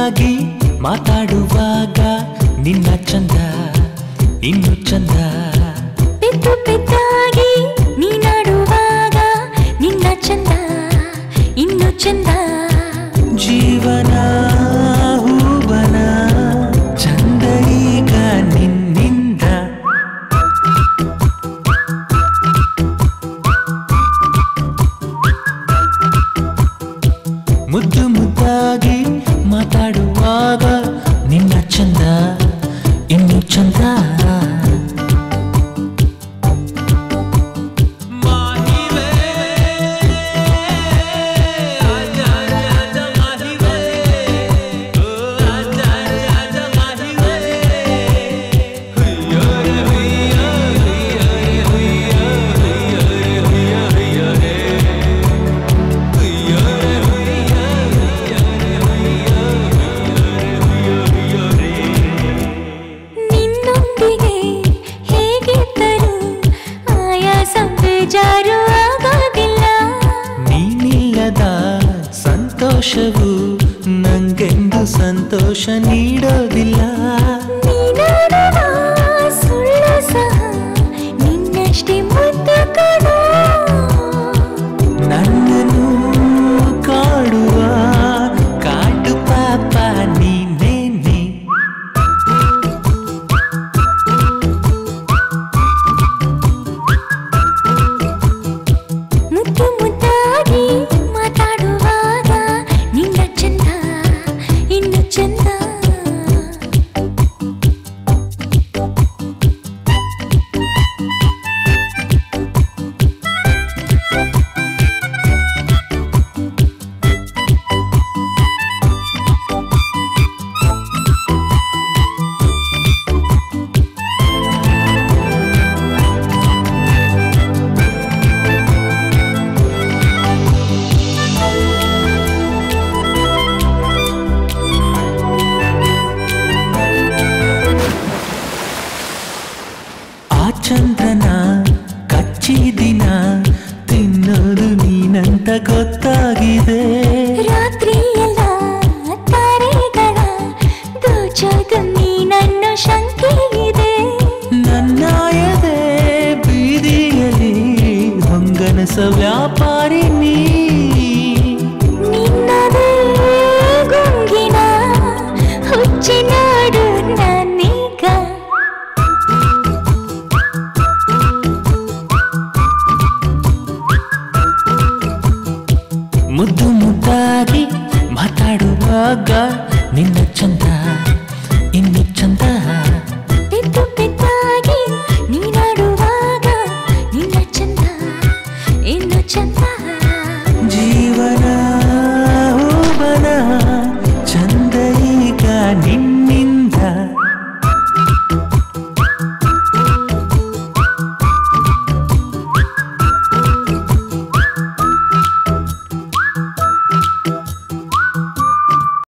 ಮುದ್ದಾಗಿ ಮಾತಾಡುವಾಗ ನಿನ್ನ ಚಂದ ಇನ್ನು ಚಂದ ಪೆದ್ದು ಪೆದ್ದಾಗಿ ನೀನಾಡುವಾಗ ನಿನ್ನ ಚಂದ ಇನ್ನು ಚಂದ ಜೀವನ ಹೂವನ ಚಂದ ಈಗ ನಿನ್ನಿಂದ ಮುದ್ದು ಮುದ್ದಾಗಿ ಮಾತಾಡುವಾಗ ನಿನ್ನ ಚಂದ ಇನ್ನು ಚಂದ ನಿನ್ನೊಂದಿಗೆ ಹೇಗಿದ್ದರೂ ಆಯಾಸ ಬೇಜಾರು ಆಗೋದಿಲ್ಲ ನೀನಿಲ್ಲದ ಸಂತೋಷವು ನಂಗೆಂದು ಸಂತೋಷ ನೀಡೋದಿಲ್ಲ ನೀನಾಡುವ ಸುಳ್ಳು ಸಹ ನಿನ್ನಷ್ಟೇ ಮುದ್ದು ಕಣೋ ನನ್ನನ್ನು ಕಾಡುವ ಕಾಡು ಪಾಪ ನೀನೇನೆ ಮುದ್ದು ಮುದ್ದಾಗಿ ಮಾತಾಡುವಾಗ ನಿನ್ನ ಚಂದ ಇನ್ನು ಚಂದ ಆ ಚಂದ್ರನ ಕಚ್ಚಿ ದಿನ ತಿನ್ನೋದು ನೀನಂತ ಗೊತ್ತಾಗಿದೆ ರಾತ್ರಿಯೆಲ್ಲ ತಾರೆಗಳ ದೋಚೋದು ನೀನನ್ನು ಶಂಕೆ ಇದೆ ನನ್ನ ಎದೆ ಬೀದಿಯಲ್ಲಿ ಹೊಂಗನಸ ವ್ಯಾಪಾರಿ ನೀ ನಿನ್ನದೇ ಗುಂಗಿನ ಹುಚ್ಚಿನಾಡು ನಾನೀಗ ಮುದ್ದು ಮುದ್ದಾಗಿ ಮಾತಾಡುವಾಗ ನಿನ್ನ ಚಂದ ಇನ್ನು